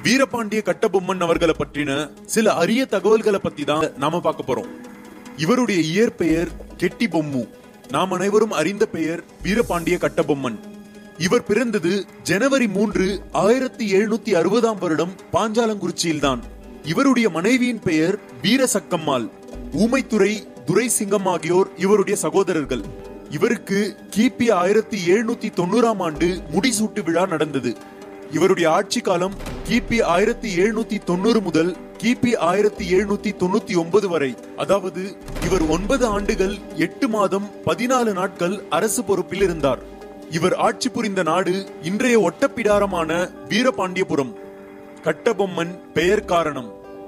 வீரபாண்டிய கட்டபொம்மன் அவர்களை பற்றின சில அரிய தகவல்களை பத்தி தான் நாம பார்க்க போறோம் இவருடைய இயற்பெயர் கெட்டி பொம்மு நாம் அனைவரும் அறிந்த பெயர் வீரபாண்டிய கட்டபொம்மன் இவர் பிறந்தது ஜனவரி மூன்று ஆயிரத்தி எழுநூத்தி அறுபதாம் வருடம் பாஞ்சாலங்குறிச்சியில்தான் இவருடைய மனைவியின் பெயர் வீரசக்கம்மாள் ஊமைத்துறை துரைசிங்கம் ஆகியோர் இவருடைய சகோதரர்கள் இவருக்கு கிபி ஆயிரத்தி எழுநூத்தி தொண்ணூறாம் ஆண்டு முடிசூட்டு விழா நடந்தது இவருடைய ஆட்சி காலம் கிபி ஆயிரத்தி எழுநூத்தி தொண்ணூறு முதல் கிபி ஆயிரத்தி எழுநூத்தி தொண்ணூத்தி ஒன்பது வரை அதாவது இவர் ஒன்பது ஆண்டுகள் எட்டு மாதம் பதினாலு நாட்கள் அரசு பொறுப்பில் இருந்தார் இவர் ஆட்சி புரிந்த நாடு இன்றைய ஒட்டப்பிடாரமான வீரபாண்டியபுரம் கட்டபொம்மன் பெயர் காரணம்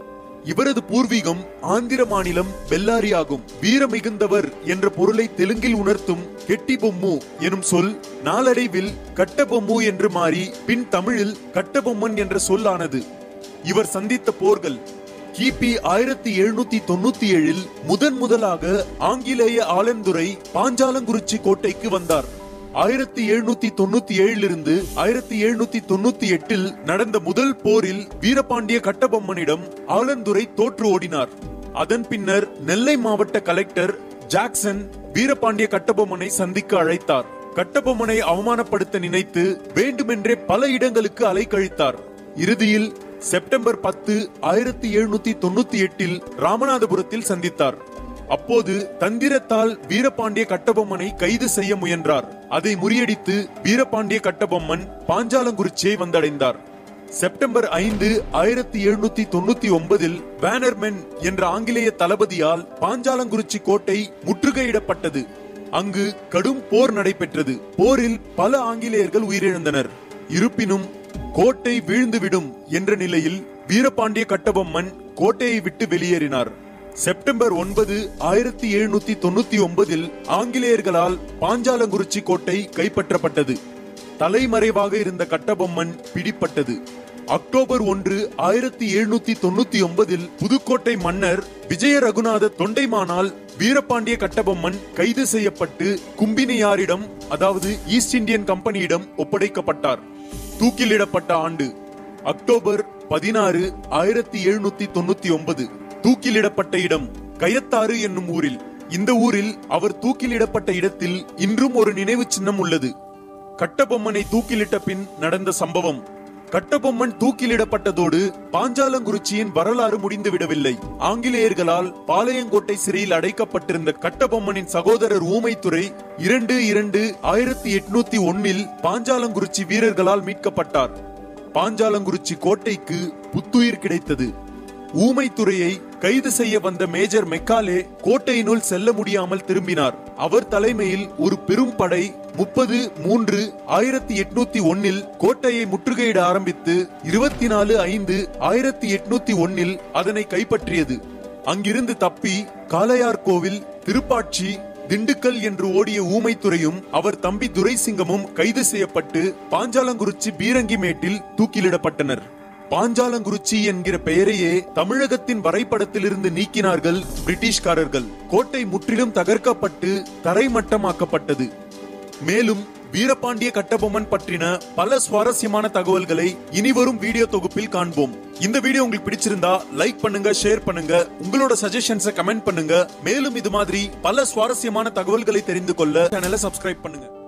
இவரது பூர்வீகம் ஆந்திர மாநிலம் பெல்லாரி ஆகும் வீர மிகுந்தவர் என்ற பொருளை தெலுங்கில் உணர்த்தும் கெட்டி பொம்மு எனும் சொல் நாளடைவில் கட்டபொம்மு என்று மாறி பின் தமிழில் கட்டபொம்மன் என்ற சொல் ஆனது இவர் சந்தித்த போர்கள் கிபி ஆயிரத்தி எழுநூத்தி தொண்ணூத்தி ஏழில் முதன் முதலாக ஆங்கிலேய ஆலந்துறை பாஞ்சாலங்குறிச்சி கோட்டைக்கு வந்தார் ஆயிரத்தி எழுநூத்தி தொண்ணூத்தி ஏழிலிருந்து ஆயிரத்தி எழுநூத்தி தொண்ணூத்தி எட்டில் நடந்த முதல் போரில் வீரபாண்டிய கட்டபொம்மனிடம் ஆலந்துரை தோற்று ஓடினார் அதன் பின்னர் நெல்லை மாவட்ட கலெக்டர் ஜாக்சன் வீரபாண்டிய கட்டபொம்மனை சந்திக்க அழைத்தார் கட்டபொம்மனை அவமானப்படுத்த நினைத்து வேண்டுமென்றே பல இடங்களுக்கு அலைக்கழித்தார் இறுதியில் செப்டம்பர் பத்து ஆயிரத்தி எழுநூத்தி தொண்ணூத்தி எட்டில் ராமநாதபுரத்தில் சந்தித்தார் அப்போது தந்திரத்தால் வீரபாண்டிய கட்டபொம்மனை கைது செய்ய முயன்றார் அதை முறியடித்து வீரபாண்டிய கட்டபொம்மன் பாஞ்சாலங்குறிச்சியை வந்தடைந்தார் செப்டம்பர் ஐந்து ஆயிரத்தி எழுநூத்தி தொண்ணூத்தி ஒன்பதில் பேனர்மென் என்ற ஆங்கிலேய தளபதியால் பாஞ்சாலங்குறிச்சி கோட்டை முற்றுகையிடப்பட்டது அங்கு கடும் போர் நடைபெற்றது போரில் பல ஆங்கிலேயர்கள் உயிரிழந்தனர் இருப்பினும் கோட்டை வீழ்ந்துவிடும் என்ற நிலையில் வீரபாண்டிய கட்டபொம்மன் கோட்டையை விட்டு வெளியேறினார் செப்டம்பர் ஒன்பது ஆயிரத்தி எழுநூத்தி தொண்ணூத்தி ஒன்பதில் ஆங்கிலேயர்களால் பாஞ்சாலங்குறிச்சி கோட்டை கைப்பற்றப்பட்டது தலைமறைவாக இருந்த கட்டபொம்மன் பிடிப்பட்டது அக்டோபர் ஒன்று ஆயிரத்தி எழுநூத்தி தொண்ணூத்தி ஒன்பதில் புதுக்கோட்டை மன்னர் விஜய ரகுநாத தொண்டைமானால் வீரபாண்டிய கட்டபொம்மன் கைது செய்யப்பட்டு கும்பினியாரிடம் அதாவது ஈஸ்ட் இந்தியன் கம்பெனியிடம் ஒப்படைக்கப்பட்டார் தூக்கிலிடப்பட்ட ஆண்டு அக்டோபர் பதினாறு ஆயிரத்தி எழுநூத்தி தொண்ணூத்தி ஒன்பது தூக்கிலிடப்பட்ட இடம் கயத்தாறு என்னும் ஊரில் இந்த ஊரில் அவர் தூக்கிலிடப்பட்ட இடத்தில் இன்றும் ஒரு நினைவு சின்னம் உள்ளது கட்டபொம்மனை தூக்கிலிட்ட பின் நடந்த சம்பவம் கட்டபொம்மன் தூக்கிலிடப்பட்டதோடு பாஞ்சாலங்குறிச்சியின் வரலாறு முடிந்து விடவில்லை ஆங்கிலேயர்களால் பாளையங்கோட்டை சிறையில் அடைக்கப்பட்டிருந்த கட்டபொம்மனின் சகோதரர் ஊமைத்துறை இரண்டு இரண்டு ஆயிரத்தி எட்நூத்தி ஒன்னில் பாஞ்சாலங்குறிச்சி வீரர்களால் மீட்கப்பட்டார் பாஞ்சாலங்குறிச்சி கோட்டைக்கு புத்துயிர் கிடைத்தது ஊமைத்துறையை கைது செய்ய வந்த மேஜர் மெக்காலே கோட்டையினுள் செல்ல முடியாமல் திரும்பினார் அவர் தலைமையில் ஒரு பெரும் படை முப்பது மூன்று ஆயிரத்தி எட்நூத்தி ஒன்னில் கோட்டையை முற்றுகையிட ஆரம்பித்து இருபத்தி நாலு ஐந்து ஆயிரத்தி எட்நூத்தி ஒன்னில் அதனை கைப்பற்றியது அங்கிருந்து தப்பி காளையார் கோவில் திருப்பாட்சி திண்டுக்கல் என்று ஓடிய ஊமைத்துறையும் அவர் தம்பி துரைசிங்கமும் கைது செய்யப்பட்டு பாஞ்சாலங்குறிச்சி பீரங்கிமேட்டில் தூக்கிலிடப்பட்டனர் பாஞ்சாலங்குறிச்சி என்கிற பெயரையே தமிழகத்தின் வரைபடத்திலிருந்து நீக்கினார்கள் பிரிட்டிஷ்காரர்கள் கோட்டை முற்றிலும் தகர்க்கப்பட்டு தரைமட்டமாக்கப்பட்டது மேலும் வீரபாண்டிய கட்டபொம்மன் பற்றின பல சுவாரஸ்யமான தகவல்களை இனிவரும் வீடியோ தொகுப்பில் காண்போம் இந்த வீடியோ உங்களுக்கு பிடிச்சிருந்தா லைக் பண்ணுங்க ஷேர் பண்ணுங்க உங்களோட சஜஷன்ஸை கமெண்ட் பண்ணுங்க மேலும் இது மாதிரி பல சுவாரஸ்யமான தகவல்களை தெரிந்து கொள்ள சேனலை சப்ஸ்கிரைப் பண்ணுங்க